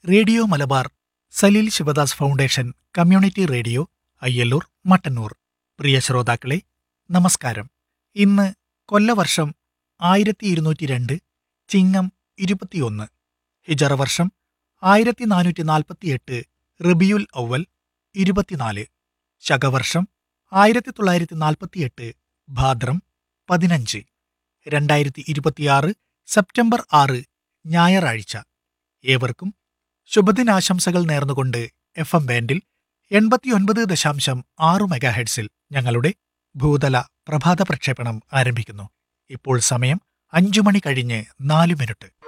radio Malabar Saleel Sivadas foundation community radio Ayyallur Mattannur പ്രിയ ശ്രോതാക്കളെ നമസ്കാരം ഇന്ന് കൊല്ലവർഷം ആയിരത്തി ഇരുന്നൂറ്റി രണ്ട് ചിങ്ങം ഇരുപത്തിയൊന്ന് ഹിജറ വർഷം ആയിരത്തി നാനൂറ്റി നാൽപ്പത്തിയെട്ട് റബിയുൽ ഔവൽ ഇരുപത്തിനാല് ശകവർഷം ആയിരത്തി തൊള്ളായിരത്തി നാൽപ്പത്തിയെട്ട് ഭാദ്രം പതിനഞ്ച് രണ്ടായിരത്തി ഇരുപത്തിയാറ് സെപ്റ്റംബർ ആറ് ഞായറാഴ്ച ഏവർക്കും ശുഭദിനാശംസകൾ നേർന്നുകൊണ്ട് എഫ് എം ബാൻഡിൽ എൺപത്തിയൊൻപത് ദശാംശം ആറു മെഗാഹെഡ്സിൽ ഞങ്ങളുടെ ഭൂതല പ്രഭാത പ്രക്ഷേപണം ആരംഭിക്കുന്നു ഇപ്പോൾ സമയം അഞ്ചു മണി കഴിഞ്ഞ് നാല് മിനിറ്റ്